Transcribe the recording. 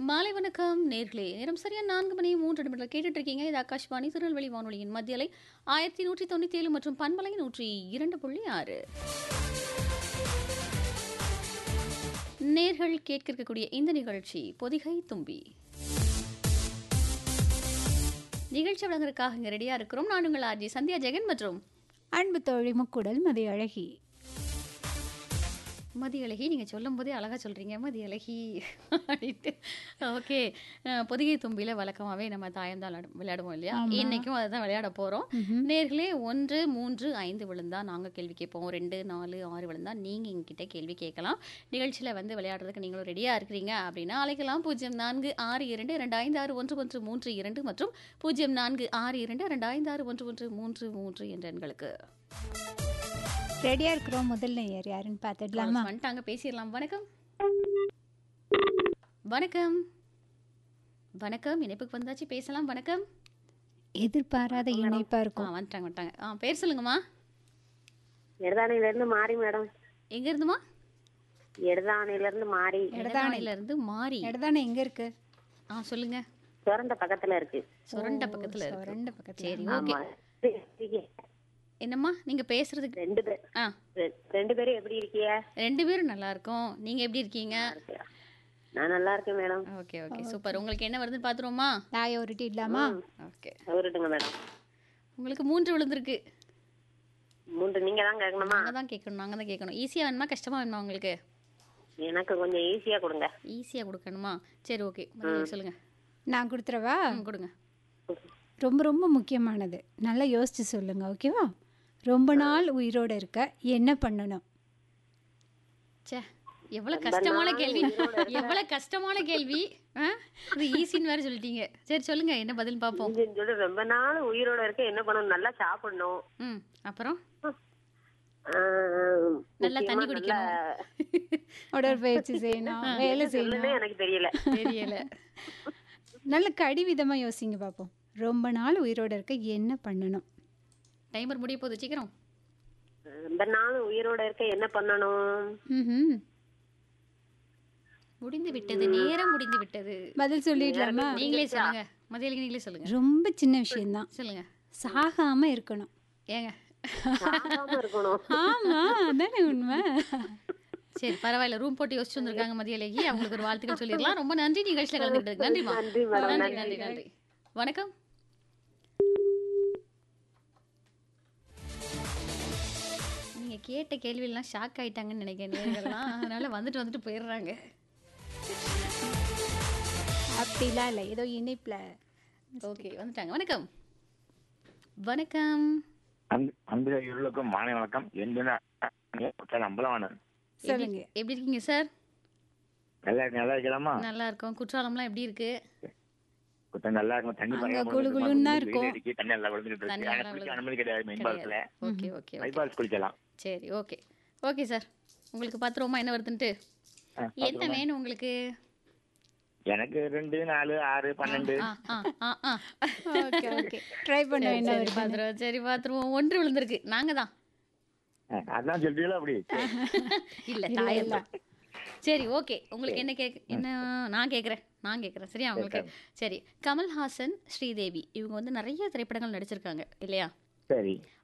மாலை வணக்கம் நேர்களே நேரம் சரியா நான்கு மணி மூன்று நிமிடங்கள் கேட்டுட்டு இருக்கீங்க இது ஆகாஷ்வாணி திருநெல்வேலி வானொலியின் மத்தியலை ஆயிரத்தி நூற்றி தொண்ணூற்றி ஏழு மற்றும் பண்பலை நூற்றி இரண்டு புள்ளி ஆறு நேர்கள் கேட்க இருக்கக்கூடிய இந்த நிகழ்ச்சி பொதிகை தும்பி நிகழ்ச்சி வழங்குறதுக்காக இங்கே ரெடியாக இருக்கிறோம் நான் உங்கள் ஆர்ஜி சந்தியா ஜெகன் மற்றும் அன்பு தோழி முக்குடல் மதி அழகி மதியழகி நீங்கள் சொல்லும் போதே அழகாக சொல்கிறீங்க மதியழகி அப்படின்ட்டு ஓகே பொதிகை தும்பியில் வழக்கமாகவே நம்ம தாயம் தான் விளையாடு- விளையாடுவோம் இல்லையா இன்னைக்கும் அதை தான் விளையாட போகிறோம் நேர்களே ஒன்று மூன்று ஐந்து விழுந்தா நாங்கள் கேள்வி கேட்போம் ரெண்டு நாலு ஆறு விழுந்தா நீங்கள் எங்ககிட்ட கேள்வி கேட்கலாம் நிகழ்ச்சியில் வந்து விளையாடுறதுக்கு நீங்களும் ரெடியாக இருக்கிறீங்க அப்படின்னா அழைக்கலாம் பூஜ்ஜியம் நான்கு ஆறு இரண்டு ரெண்டு ஐந்து ஆறு ஒன்று ஒன்று மூன்று இரண்டு மற்றும் பூஜ்ஜியம் நான்கு ஆறு இரண்டு ரெண்டு ஐந்து ஆறு ஒன்று ஒன்று மூன்று மூன்று என்ற எண்களுக்கு ரெடியா இருக்கிறோம் முதல் நேயர் யாருன்னு பார்த்துடலாமா வந்துட்டாங்க பேசிடலாம் வணக்கம் வணக்கம் வணக்கம் இணைப்புக்கு வந்தாச்சு பேசலாம் வணக்கம் எதிர்பாராத இணைப்பா ஆ இருக்கும் வந்துட்டாங்க வந்துட்டாங்க ஆ பேர் சொல்லுங்கம்மா எடதானையில இருந்து மாறி மேடம் எங்க இருந்துமா எடதானையில இருந்து மாறி இடதானையில இருந்து மாறி இடதானே எங்க இருக்கு ஆ சொல்லுங்க சுரண்ட பக்கத்துல இருக்கு சுரண்ட பக்கத்துல இருக்கு ரெண்டு பக்கத்துல சரி ஓகே ஆமா என்னம்மா நீங்க பேசுறதுக்கு ரெண்டு பேர் ஆ ரெ- ரெண்டு பேரும் எப்படி இருக்கீங்க ரெண்டு பேரும் நல்லா இருக்கோம் நீங்க எப்படி இருக்கீங்க நான் நல்லா இருக்கேன் மேடம் ஓகே ஓகே சூப்பர் உங்களுக்கு என்ன வருதுன்னு பாத்துருவோமா தாய உருட்டி இல்லாமா ஓகே அவருட்டுங்க மேடம் உங்களுக்கு மூன்று விழுந்திருக்கு மூன்று நீங்க தான் கேட்கணுமா நாங்க தான் கேட்கணும் நாங்க தான் கேட்கணும் ஈஸியா வேணுமா கஷ்டமா வேணுமா உங்களுக்கு எனக்கு கொஞ்சம் ஈஸியா கொடுங்க ஈஸியா கொடுக்கணுமா சரி ஓகே பதில் சொல்லுங்க நான் கொடுத்துறவா ம், கொடுங்க ரொம்ப ரொம்ப முக்கியமானது நல்லா யோசிச்சு சொல்லுங்க ஓகேவா ரொம்ப நாள் உயிரோட இருக்க என்ன பண்ணணும் ச்சே எவ்வளவு கஷ்டமான கேள்வி எவ்வளவு கஷ்டமான கேள்வி ஆ? இது ஈஸின்னு வேற சொல்லிட்டீங்க சரி சொல்லுங்க என்ன பதில் பார்ப்போம் இதுன்னு சொல்லி ரொம்ப நாள் உயிரோட இருக்க என்ன பண்ணணும் நல்லா சாப்பிடணும் ம் அப்புறம் ஆஹ், நல்லா தண்ணி முக்கியமா குடிக்கணும் உடற்பயிற்சி செய்யணும் வேலை செய்யணும் சொல்லுன்னு எனக்கு தெரியல தெரியல நல்ல கடிவிதமா யோசிங்க பார்ப்போம் ரொம்ப நாள் உயிரோட இருக்க என்ன பண்ணணும் டைமர் முடிய போகுது சீக்கிரம் ரொம்ப நாள் உயிரோட இருக்க என்ன பண்ணணும் ம்ஹும். முடிந்து விட்டது நேரம் முடிந்து விட்டது பதில் சொல்லிடலாமா நீங்களே சொல்லுங்க மதியலுக்கு நீங்களே சொல்லுங்க ரொம்ப சின்ன விஷயம்தான் சொல்லுங்க சாகாம இருக்கணும் ஏங்க சாப்பிடாம இருக்கணும் ஆமா அதானே உண்மை சரி பரவாயில்ல ரூம் போட்டு யோசிச்சு வந்திருக்காங்க மதியலேகி அவங்களுக்கு ஒரு வாழ்த்துக்கள் சொல்லிடலாம் ரொம்ப நன்றி நிகழ்ச்சியில் கலந்துக்கிட்டதுக்கு நன்றிமா நன்றி மேடம் நன்றி நன்றி நன்றி வணக்கம் நீங்க கேட்ட கேள்வியெல்லாம் ஷாக் ஆயிட்டாங்கன்னு நினைக்கிறேன் நேர்கள்லாம் அதனால வந்துட்டு வந்துட்டு போயிடுறாங்க அப்படிலாம் இல்லை ஏதோ இணைப்புல ஓகே வந்துட்டாங்க வணக்கம் வணக்கம் அன்பு அன்பு இருளுக்கும் மாலை வணக்கம் என்று அம்பலவாணன் சொல்லுங்க எப்படி இருக்கீங்க சார் நல்லா இருக்கு நல்லா இருக்கலாமா நல்லா இருக்கோம் குற்றாலம்லாம் எப்படி இருக்கு கொஞ்சம் நல்லா இருக்கும் தண்ணி அங்க பழைய குளு குளுன்னு தான் இருக்கும். தண்ணி நல்லா விழுந்துட்டு தண்ணி இருக்கு ஆனா நல்லா குளிக்க விழுது. அனுமதி கிடையாது மெயின் பாலத்துல ஓகே ஓகே ஓகே பைபாஸ் குளிக்கலாம் சரி ஓகே ஓகே சார் உங்களுக்கு பத்து ரூபா என்ன வருதுன்ட்டு ஆ, என்ன வேணும் உங்களுக்கு எனக்கு ரெண்டு நாலு ஆறு பன்னெண்டு ஆ ஆ ஆ ஆ ஓகே ஓகே ட்ரை பண்ண என்ன சரி வருது பார்த்துருவோம் சரி பார்த்துருவோம் ஒன்று விழுந்திருக்கு நாங்க தான் ஆ, அதான் சொல்றீங்களா அப்படி இல்ல தாயம் தான் சரி ஓகே உங்களுக்கு என்ன கேக் என்ன நான் கேட்குறேன் நான் கேட்குறேன் சரியா உங்களுக்கு சரி கமல்ஹாசன் ஸ்ரீதேவி இவங்க வந்து நிறைய திரைப்படங்கள் நடிச்சிருக்காங்க இல்லையா சரி